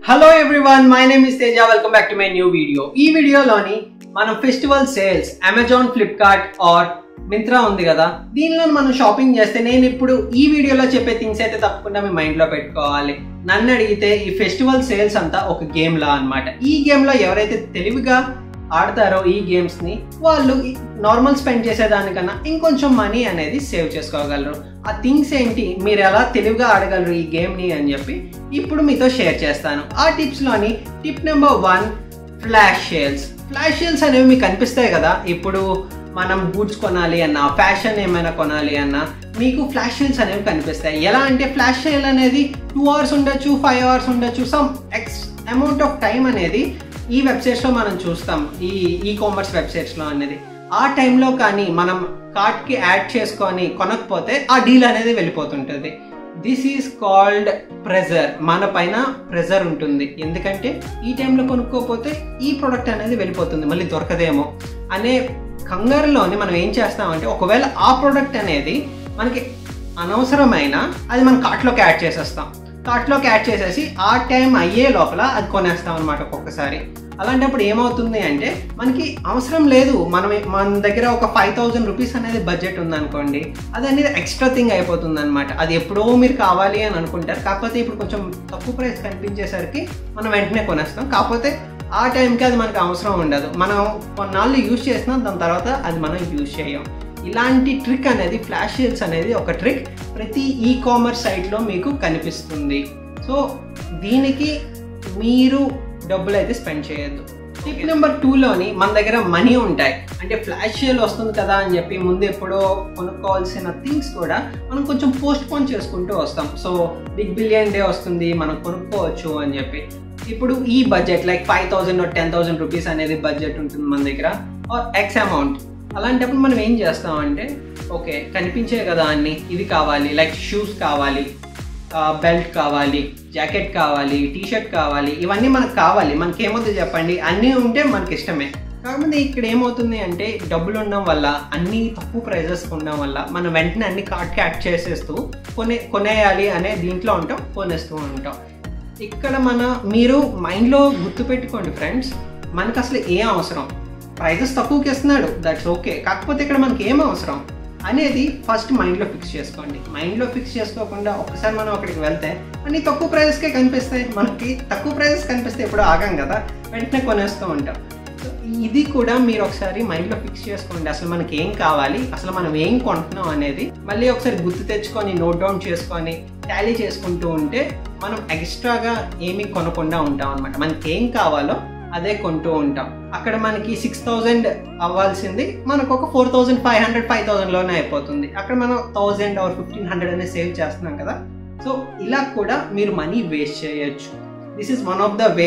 hello everyone my name is Teja welcome back to my new video ఈ వీడియోలోని మనం festival sales Amazon Flipkart or Myntra ఉంది కదా దీనిలో మనం షాపింగ్ చేస్తే నేను ఇప్పుడు ఈ వీడియోలో చెప్పే థింగ్స్ అయితే తప్పకుండా మీ మైండ్లో పెట్టుకోవాలి నన్ను అడిగితే ఈ ఫెస్టివల్ సేల్స్ అంతా ఒక గేమ్ లా అనమాట ఈ గేమ్లో ఎవరైతే తెలివిగా ఆడతారో ఈ గేమ్స్ని వాళ్ళు నార్మల్ స్పెండ్ చేసేదానికన్నా ఇంకొంచెం మనీ అనేది సేవ్ చేసుకోగలరు ఆ థింగ్స్ ఏంటి మీరు ఎలా తెలివిగా ఆడగలరు ఈ గేమ్ని అని చెప్పి ఇప్పుడు మీతో షేర్ చేస్తాను ఆ టిప్స్లోని tip number one flash sales flash sales అనేవి మీకు కనిపిస్తాయి కదా ఇప్పుడు మనం బూట్స్ కొనాలి అన్నా ఫ్యాషన్ ఏమైనా కొనాలి అన్నా మీకు ఫ్లాష్ సేల్స్ అనేవి కనిపిస్తాయి ఎలా అంటే ఫ్లాష్ సేల్ అనేది టూ అవర్స్ ఉండొచ్చు ఫైవ్ అవర్స్ ఉండొచ్చు some X amount of time అనేది ఈ వెబ్సైట్స్లో మనం చూస్తాం ఈ ఈ కామర్స్ వెబ్సైట్స్లో అనేది ఆ టైంలో కానీ మనం కార్ట్కి యాడ్ చేసుకొని కొనకపోతే ఆ డీల్ అనేది వెళ్ళిపోతుంటుంది దిస్ ఈజ్ కాల్డ్ ప్రెజర్ మన పైన ప్రెజర్ ఉంటుంది ఎందుకంటే ఈ టైంలో కొనుక్కోకపోతే ఈ ప్రోడక్ట్ అనేది వెళ్ళిపోతుంది మళ్ళీ దొరకదేమో అనే కంగారులోని మనం ఏం చేస్తామంటే ఒకవేళ ఆ ప్రోడక్ట్ అనేది మనకి అనవసరమైన అది మన కార్ట్లోకి యాడ్ చేసేస్తాం కార్ట్లోకి యాడ్ చేసేసి ఆ టైం అయ్యే లోపల అది కొనేస్తాం అనమాట ఒక్కొక్కసారి అలాంటప్పుడు ఏమవుతుంది అంటే మనకి అవసరం లేదు మనం మన దగ్గర ఒక ఫైవ్ థౌజండ్ రూపీస్ అనేది బడ్జెట్ ఉందనుకోండి అది అనేది ఎక్స్ట్రా థింగ్ అయిపోతుంది అనమాట అది ఎప్పుడో మీరు కావాలి అని అనుకుంటారు కాకపోతే ఇప్పుడు కొంచెం తక్కువ ప్రైస్ కనిపించేసరికి మనం వెంటనే కొనేస్తాం కాకపోతే ఆ టైంకి అది మనకు అవసరం ఉండదు మనం కొన్నాళ్ళు యూజ్ చేసినా దాని తర్వాత అది మనం యూజ్ చేయం ఇలాంటి ట్రిక్ అనేది ఫ్లాష్ సేల్స్ అనేది ఒక ట్రిక్ ప్రతి ఈ కామర్స్ సైట్లో మీకు కనిపిస్తుంది సో దీనికి మీరు డబ్బులు అయితే స్పెండ్ చేయొద్దు టిప్ నెంబర్ టూలోని మన దగ్గర మనీ ఉంటాయి అంటే ఫ్లాష్ సేల్ వస్తుంది కదా అని చెప్పి ముందు ఎప్పుడో కొనుక్కోవాల్సిన థింగ్స్ కూడా మనం కొంచెం పోస్ట్ పోన్ చేసుకుంటూ వస్తాం సో బిగ్ బిలియన్ డే వస్తుంది మనం కొనుక్కోవచ్చు అని చెప్పి ఇప్పుడు ఈ budget like five thousand ten thousand rupees అనేది బడ్జెట్ ఉంటుంది మన దగ్గర ఆర్ ఎక్స్ అమౌంట్ అలాంటప్పుడు మనం ఏం చేస్తామంటే ఓకే కనిపించే కదా అన్ని ఇది కావాలి లైక్ షూస్ కావాలి బెల్ట్ కావాలి జాకెట్ కావాలి టీ షర్ట్ కావాలి ఇవన్నీ మనకు కావాలి మనకి ఏమవుతుంది చెప్పండి అన్నీ ఉంటే మనకి ఇష్టమే కాకపోతే ఇక్కడ ఏమవుతుంది అంటే డబ్బులు ఉండడం వల్ల అన్ని తక్కువ ప్రైజెస్ ఉండడం వల్ల మనం వెంటనే అన్ని కార్ట్కి యాడ్ చేసేస్తూ కొనే కొనేయాలి అనే దీంట్లో ఉంటాం కొనేస్తూ ఉంటాం ఇక్కడ మన మీరు మైండ్లో గుర్తుపెట్టుకోండి ఫ్రెండ్స్ మనకు అసలు ఏం అవసరం ప్రైజెస్ తక్కువకి ఇస్తున్నాడు దట్స్ ఓకే కాకపోతే ఇక్కడ మనకి ఏం అవసరం అనేది ఫస్ట్ మైండ్లో ఫిక్స్ చేసుకోండి మైండ్లో ఫిక్స్ చేసుకోకుండా ఒక్కసారి మనం అక్కడికి వెళ్తే అన్ని తక్కువ ప్రైజెస్కే కనిపిస్తాయి మనకి తక్కువ ప్రైజెస్ కనిపిస్తే ఎప్పుడు ఆగాం కదా వెంటనే కొనేస్తూ ఉంటాం సో ఇది కూడా మీరు ఒకసారి మైండ్లో ఫిక్స్ చేసుకోండి అసలు మనకి ఏం కావాలి అసలు మనం ఏం కొంటున్నాం అనేది మళ్ళీ ఒకసారి గుర్తు తెచ్చుకొని నోట్ డౌన్ చేసుకొని టాలీ చేసుకుంటూ ఉంటే మనం ఎక్స్ట్రాగా ఏమీ కొనకుండా ఉంటాం అనమాట మనకి ఏం కావాలో అదే కొంటూ ఉంటాం అక్కడ మనకి సిక్స్ థౌజండ్ అవ్వాల్సింది మనకు ఒక four thousand five hundred five థౌజండ్లోనే అయిపోతుంది అక్కడ మనం థౌజండ్ ఆర్ ఫిఫ్టీన్ హండ్రెడ్ అనేది సేవ్ చేస్తున్నాం కదా సో ఇలా కూడా మీరు మనీ వేస్ట్ చేయొచ్చు this is one of the way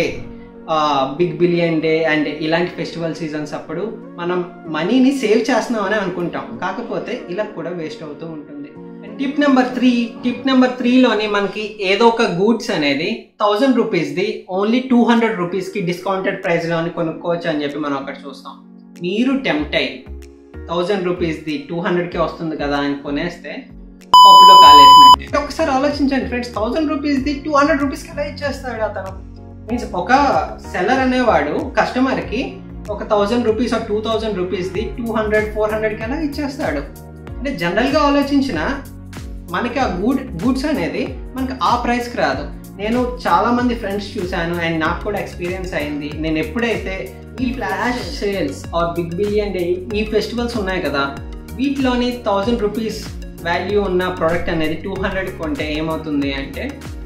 big billion day and ఇలాంటి ఫెస్టివల్ సీజన్స్ అప్పుడు మనం మనీని సేవ్ చేస్తున్నామని అనుకుంటాం కాకపోతే ఇలా కూడా వేస్ట్ అవుతూ ఉంటుంది tip number three tip number త్రీలోని మనకి ఏదో ఒక గూడ్స్ అనేది థౌజండ్ రూపీస్ది ఓన్లీ టూ హండ్రెడ్ రూపీస్కి డిస్కౌంటెడ్ ప్రైస్లోని కొనుక్కోవచ్చు అని చెప్పి మనం అక్కడ చూస్తాం మీరు టెంప్ట్ అయ్యి థౌజండ్ రూపీస్ది టూ హండ్రెడ్కే వస్తుంది కదా అని కొనేస్తే పప్పులో కాలేసినట్టే ఒకసారి ఆలోచించండి ఫ్రెండ్స్ థౌజండ్ రూపీస్ది టూ హండ్రెడ్ రూపీస్కి ఎలా ఇచ్చేస్తాడు అతను మీన్స్ ఒక సెల్లర్ అనేవాడు కస్టమర్కి ఒక థౌజండ్ రూపీస్ ఆ టూ థౌజండ్ రూపీస్ది టూ హండ్రెడ్ ఫోర్ హండ్రెడ్కి ఎలా ఇచ్చేస్తాడు అంటే జనరల్గా ఆలోచించిన మనకి ఆ గూడ్ గూడ్స్ అనేది మనకి ఆ ప్రైస్కి రాదు నేను చాలా మంది ఫ్రెండ్స్ చూశాను అండ్ నాకు కూడా ఎక్స్పీరియన్స్ అయింది నేను ఎప్పుడైతే ఈ flash sales or big billion day ఈ ఫెస్టివల్స్ ఉన్నాయి కదా వీటిలోని థౌజండ్ రూపీస్ వాల్యూ ఉన్న ప్రోడక్ట్ అనేది టూ హండ్రెడ్ కొంటే ఏమవుతుంది అంటే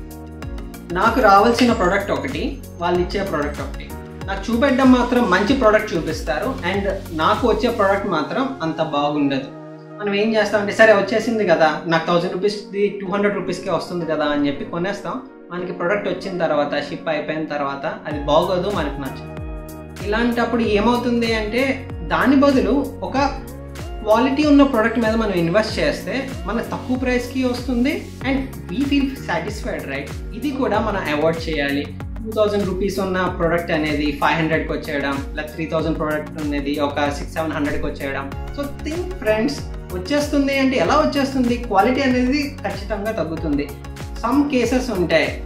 నాకు రావాల్సిన ప్రోడక్ట్ ఒకటి వాళ్ళు ఇచ్చే ప్రోడక్ట్ ఒకటి నాకు చూపెట్టడం మాత్రం మంచి ప్రోడక్ట్ చూపిస్తారు అండ్ నాకు వచ్చే ప్రోడక్ట్ మాత్రం అంత బాగుండదు మనం ఏం చేస్తామంటే సరే వచ్చేసింది కదా నాకు థౌజండ్ రూపీస్ది టూ హండ్రెడ్ రూపీస్కే వస్తుంది కదా అని చెప్పి కొనేస్తాం మనకి ప్రోడక్ట్ వచ్చిన తర్వాత షిప్ అయిపోయిన తర్వాత అది బాగోదు మనకు నచ్చదు ఇలాంటప్పుడు ఏమవుతుంది అంటే దాని బదులు ఒక క్వాలిటీ ఉన్న ప్రోడక్ట్ మీద మనం ఇన్వెస్ట్ చేస్తే మనకు తక్కువ ప్రైస్కి వస్తుంది and we feel satisfied right ఇది కూడా మనం అవాయిడ్ చేయాలి టూ థౌజండ్ రూపీస్ ఉన్న ప్రోడక్ట్ అనేది ఫైవ్ హండ్రెడ్కి వచ్చేయడం లేదా త్రీ థౌజండ్ ప్రోడక్ట్ అనేది ఒక సిక్స్ సెవెన్ హండ్రెడ్కి వచ్చేయడం సో థింక్ ఫ్రెండ్స్ వచ్చేస్తుంది అంటే ఎలా వచ్చేస్తుంది క్వాలిటీ అనేది ఖచ్చితంగా తగ్గుతుంది సమ్ కేసెస్ ఉంటాయి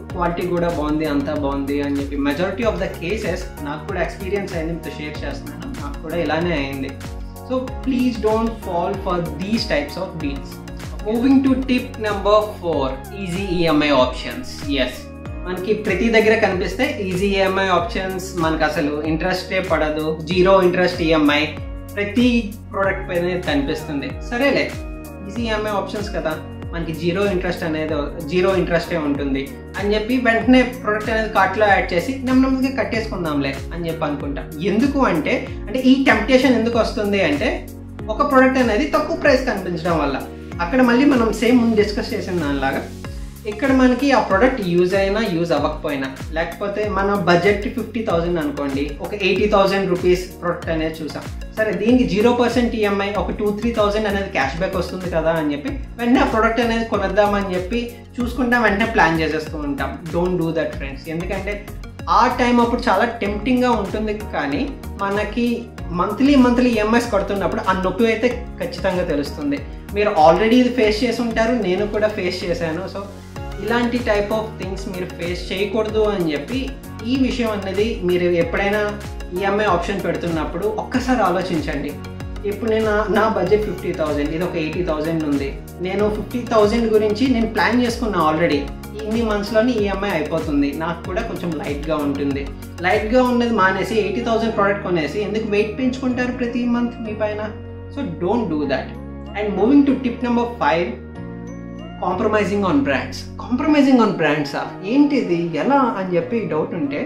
క్వాలిటీ కూడా బాగుంది అంతా బాగుంది అని చెప్పి మెజారిటీ ఆఫ్ ద కేసెస్ నాకు కూడా ఎక్స్పీరియన్స్ అయింది మీతో షేర్ చేస్తున్నాను నాకు కూడా ఇలానే అయింది so please don't fall for these types of deals moving to tip number four easy EMI options yes మనకి ప్రతి దగ్గర కనిపిస్తే ఈజీ ఈఎంఐ ఆప్షన్స్ మనకు అసలు ఇంట్రెస్టే పడదు జీరో ఇంట్రెస్ట్ ఈఎంఐ ప్రతి ప్రోడక్ట్ పైన కనిపిస్తుంది సరేలే ఈజీ ఈఎంఐ ఆప్షన్స్ కదా మనకి జీరో ఇంట్రెస్ట్ అనేది జీరో ఇంట్రెస్టే ఉంటుంది అని చెప్పి వెంటనే ప్రోడక్ట్ అనేది కార్ట్లో యాడ్ చేసి నెమ్మదిగా కట్టేసుకుందాంలే అని చెప్పి అనుకుంటాం ఎందుకు అంటే అంటే ఈ టెంప్టేషన్ ఎందుకు వస్తుంది అంటే ఒక ప్రోడక్ట్ అనేది తక్కువ ప్రైస్ కనిపించడం వల్ల అక్కడ మళ్ళీ మనం సేమ్ ముందు డిస్కస్ చేసిన దానిలాగా ఇక్కడ మనకి ఆ ప్రోడక్ట్ యూజ్ అయినా యూజ్ అవ్వకపోయినా లేకపోతే మన బడ్జెట్ ఫిఫ్టీ థౌజండ్ అనుకోండి ఒక ఎయిటీ థౌజండ్ రూపీస్ ప్రోడక్ట్ అనేది చూసాం సరే దీనికి జీరో పర్సెంట్ ఈఎంఐ ఒక టూ త్రీ థౌజండ్ అనేది క్యాష్ బ్యాక్ వస్తుంది కదా అని చెప్పి వెంటనే ఆ ప్రోడక్ట్ అనేది కొనద్దామని చెప్పి చూసుకుంటాం వెంటనే ప్లాన్ చేసేస్తూ ఉంటాం డోంట్ డూ దట్ ఫ్రెండ్స్ ఎందుకంటే ఆ టైం అప్పుడు చాలా టెంప్టింగ్గా ఉంటుంది కానీ మనకి మంత్లీ మంత్లీ ఈఎంఐస్ కడుతున్నప్పుడు ఆ నొప్పి అయితే ఖచ్చితంగా తెలుస్తుంది మీరు ఆల్రెడీ ఇది ఫేస్ చేసి ఉంటారు నేను కూడా ఫేస్ చేశాను సో ఇలాంటి టైప్ ఆఫ్ థింగ్స్ మీరు ఫేస్ చేయకూడదు అని చెప్పి ఈ విషయం అనేది మీరు ఎప్పుడైనా ఈఎంఐ ఆప్షన్ పెడుతున్నప్పుడు ఒక్కసారి ఆలోచించండి ఇప్పుడు నేను నా బడ్జెట్ ఫిఫ్టీ థౌజండ్ ఇది ఒక ఎయిటీ థౌజండ్ ఉంది నేను ఫిఫ్టీ థౌజండ్ గురించి నేను ప్లాన్ చేసుకున్నా ఆల్రెడీ ఇన్ని మంత్స్లోని ఈఎంఐ అయిపోతుంది నాకు కూడా కొంచెం లైట్గా ఉంటుంది లైట్గా ఉన్నది మానేసి ఎయిటీ థౌజండ్ ప్రోడక్ట్ కొనేసి ఎందుకు వెయిట్ పెంచుకుంటారు ప్రతి మంత్ మీ పైన so don't do that and moving to tip number five compromising on brands compromising on బ్రాండ్సా ఏంటిది ఎలా అని చెప్పి డౌట్ ఉంటే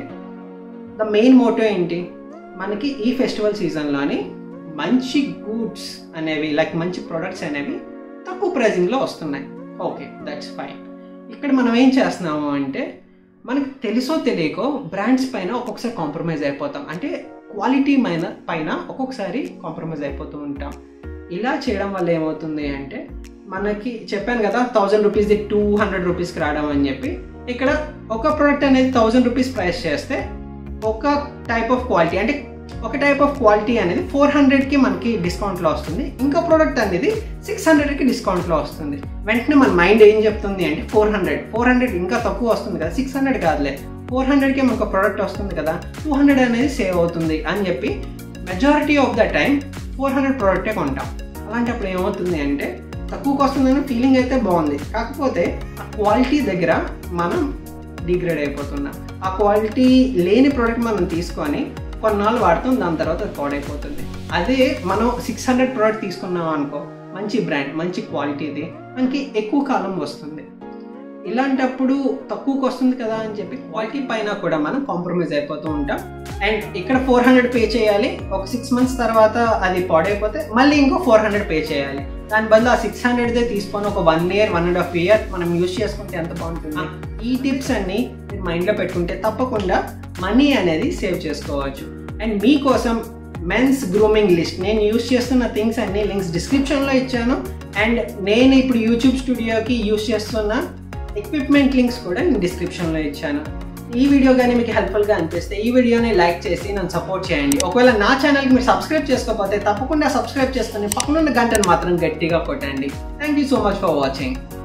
ద మెయిన్ మోటో ఏంటి మనకి ఈ ఫెస్టివల్ సీజన్లోని మంచి గూడ్స్ అనేవి లైక్ మంచి ప్రొడక్ట్స్ అనేవి తక్కువ ప్రైజింగ్లో వస్తున్నాయి ఓకే దట్స్ ఫైన్ ఇక్కడ మనం ఏం చేస్తున్నాము అంటే మనకి తెలుసో తెలియకో బ్రాండ్స్ పైన ఒక్కొక్కసారి కాంప్రమైజ్ అయిపోతాం అంటే క్వాలిటీ పైన పైన ఒక్కొక్కసారి కాంప్రమైజ్ అయిపోతూ ఉంటాం ఇలా చేయడం వల్ల ఏమవుతుంది అంటే మనకి చెప్పాను కదా థౌజండ్ రూపీస్ది టూ హండ్రెడ్ రూపీస్కి రావడం అని చెప్పి ఇక్కడ ఒక ప్రోడక్ట్ అనేది థౌజండ్ రూపీస్ ప్రైస్ చేస్తే ఒక టైప్ ఆఫ్ క్వాలిటీ అంటే ఒక టైప్ ఆఫ్ క్వాలిటీ అనేది ఫోర్ హండ్రెడ్కి మనకి డిస్కౌంట్లో వస్తుంది ఇంకో ప్రోడక్ట్ అనేది సిక్స్ హండ్రెడ్కి డిస్కౌంట్లో వస్తుంది వెంటనే మన మైండ్ ఏం చెప్తుంది అంటే ఫోర్ హండ్రెడ్ ఫోర్ హండ్రెడ్ ఇంకా తక్కువ వస్తుంది కదా సిక్స్ హండ్రెడ్ కాదులే ఫోర్ హండ్రెడ్కి మనకు ప్రోడక్ట్ వస్తుంది కదా టూ హండ్రెడ్ అనేది సేవ్ అవుతుంది అని చెప్పి majority of the time four hundred ప్రోడక్టే కొంటాం అలాంటప్పుడు ఏమవుతుంది అంటే తక్కువకి వస్తుందన్న ఫీలింగ్ అయితే బాగుంది కాకపోతే ఆ క్వాలిటీ దగ్గర మనం డిగ్రేడ్ అయిపోతున్నాం ఆ క్వాలిటీ లేని ప్రోడక్ట్ మనం తీసుకొని కొన్నాళ్ళు వాడతాం దాని తర్వాత అది పాడైపోతుంది అదే మనం సిక్స్ హండ్రెడ్ ప్రోడక్ట్ తీసుకున్నాం అనుకో మంచి బ్రాండ్ మంచి క్వాలిటీది మనకి ఎక్కువ కాలం వస్తుంది ఇలాంటప్పుడు తక్కువకి వస్తుంది కదా అని చెప్పి క్వాలిటీ పైన కూడా మనం కాంప్రమైజ్ అయిపోతూ ఉంటాం అండ్ ఇక్కడ ఫోర్ హండ్రెడ్ పే చేయాలి ఒక సిక్స్ మంత్స్ తర్వాత అది పాడైపోతే మళ్ళీ ఇంకో ఫోర్ హండ్రెడ్ పే చేయాలి దాని బదులు ఆ సిక్స్ హండ్రెడ్దే తీసుకొని ఒక one year one and half year మనం యూజ్ చేసుకుంటే ఎంత బాగుంటుంది ఈ టిప్స్ అన్ని మీరు మైండ్లో పెట్టుకుంటే తప్పకుండా మనీ అనేది సేవ్ చేసుకోవచ్చు అండ్ మీకోసం మెన్స్ గ్రూమింగ్ లిస్ట్ నేను యూజ్ చేస్తున్న థింగ్స్ అన్ని లింక్స్ డిస్క్రిప్షన్లో ఇచ్చాను అండ్ నేను ఇప్పుడు యూట్యూబ్ స్టూడియోకి యూజ్ చేస్తున్న ఎక్విప్మెంట్ లింక్స్ కూడా నేను డిస్క్రిప్షన్లో ఇచ్చాను ఈ వీడియో కానీ మీకు హెల్ప్ఫుల్గా అనిపిస్తే ఈ వీడియోని లైక్ చేసి నన్ను సపోర్ట్ చేయండి ఒకవేళ నా ఛానల్కి మీరు సబ్స్క్రైబ్ చేసుకోకపోతే తప్పకుండా సబ్స్క్రైబ్ చేసుకుని పక్కనున్న గంటను మాత్రం గట్టిగా కొట్టండి thank you so much for watching